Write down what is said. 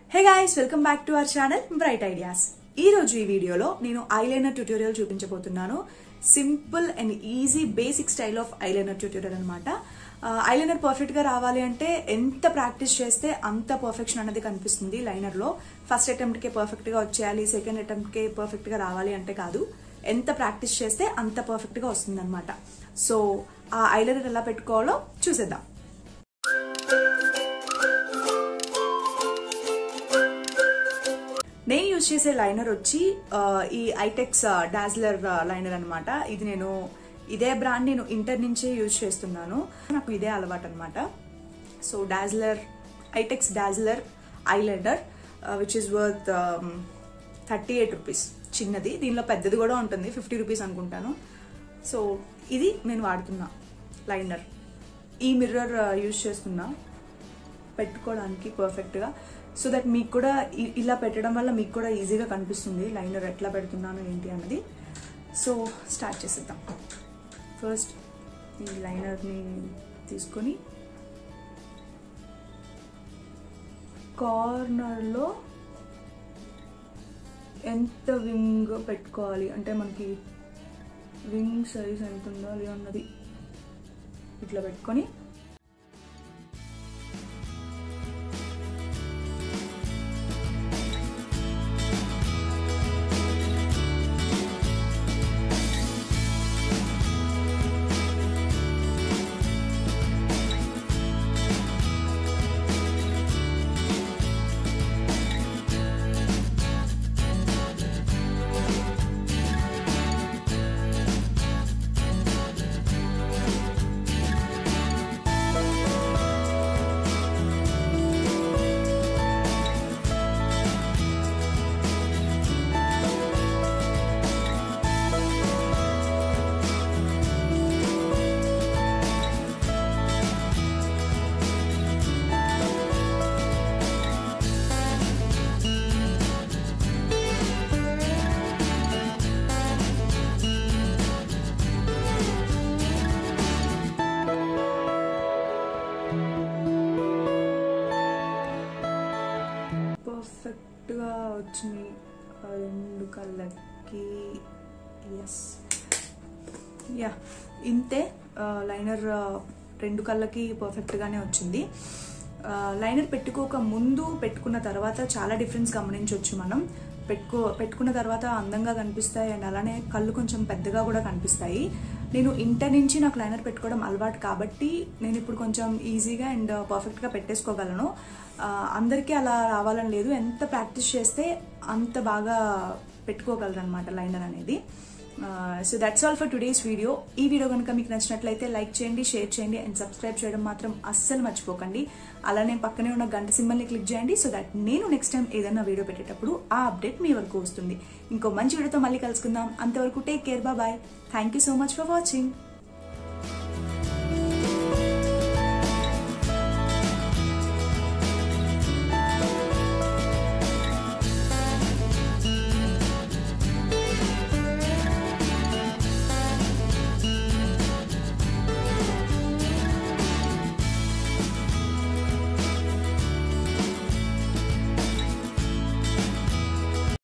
hey guys welcome back to our channel bright ideas ఈ రోజు ఈ వీడియోలో నేను ఐలైనర్ ట్యూటోరియల్ చూపించబోతున్నాను simple and easy basic style of eyeliner tutorial అనమాట ఐలైనర్ పర్ఫెక్ట్ గా రావాలి అంటే ఎంత ప్రాక్టీస్ చేస్తే అంత పర్ఫెక్షన్ అనేది కనిపిస్తుంది లైనర్ లో ఫస్ట్ అటెంప్ట్ కే పర్ఫెక్ట్ గా వచ్చేయాలి సెకండ్ అటెంప్ట్ కే పర్ఫెక్ట్ గా రావాలి అంటే కాదు ఎంత ప్రాక్టీస్ చేస్తే అంత పర్ఫెక్ట్ గా వస్తుంది అనమాట సో ఆ ఐలైనర్ ఎలా పెట్టుకోవాలో చూసేద్దాం నేను యూజ్ చేసే లైనర్ వచ్చి ఆ, ఈ ఐటెక్స్ డాజ్లర్ లైనర్ అన్నమాట ఇది నేను ఇదే బ్రాండ్ నేను ఇంటర్ నుంచే యూజ్ చేస్తున్నాను నాకు ఇదే అలవాటు అనమాట so dazzler Eyetex dazzler eyeliner which is worth thirty eight rupees చిన్నది దీనిలో పెద్దది కూడా ఉంటుంది ఫిఫ్టీ రూపీస్ అనుకుంటాను సో ఇది నేను వాడుతున్నా లైనర్ ఈ మిర్రర్ యూజ్ చేస్తున్నా పెట్టుకోవడానికి పర్ఫెక్ట్గా సో దట్ మీకు కూడా ఇ- ఇలా పెట్టడం వల్ల మీకు కూడా ఈజీగా కనిపిస్తుంది లైనర్ ఎట్లా పెడుతున్నాను ఏంటి అన్నది సో స్టార్ట్ చేసేద్దాం ఫస్ట్ ఈ లైనర్ని తీసుకొని కార్నర్లో ఎంత వింగ్ పెట్టుకోవాలి అంటే మనకి వింగ్ సైజ్ ఎంత ఉండాలి అన్నది ఇట్లా పెట్టుకొని పర్ఫెక్ట్గా వచ్చినాయి ఆ రెండు కళ్ళకి ఎస్ యా ఇంతే లైనర్ రెండు కళ్ళకి పర్ఫెక్ట్గానే వచ్చింది లైనర్ పెట్టుకోక ముందు పెట్టుకున్న తర్వాత చాలా డిఫరెన్స్ గమనించవచ్చు మనం పెట్టుకో పెట్టుకున్న తర్వాత అందంగా కనిపిస్తాయి అండ్ అలానే కళ్ళు కొంచెం పెద్దగా కూడా కనిపిస్తాయి నేను ఇంటర్ నుంచి నాకు లైనర్ పెట్టుకోవడం అలవాటు కాబట్టి నేను ఇప్పుడు కొంచెం ఈజీగా అండ్ పర్ఫెక్ట్గా పెట్టేసుకోగలను ఆ, అందరికీ అలా రావాలని లేదు ఎంత ప్రాక్టీస్ చేస్తే అంత బాగా పెట్టుకోగలరు అనమాట లైనర్ అనేది so that's all for today's video ఈ వీడియో కనుక మీకు నచ్చినట్లయితే లైక్ చేయండి షేర్ చేయండి అండ్ సబ్స్క్రైబ్ చేయడం మాత్రం అస్సలు మర్చిపోకండి అలానే పక్కనే ఉన్న గంట సింబల్ని క్లిక్ చేయండి సో దట్ నేను నెక్స్ట్ టైం ఏదైనా వీడియో పెట్టేటప్పుడు ఆ అప్డేట్ మీ వరకు వస్తుంది ఇంకో మంచి వీడియోతో మళ్ళీ కలుసుకుందాం అంతవరకు take care bye thank you so much for watching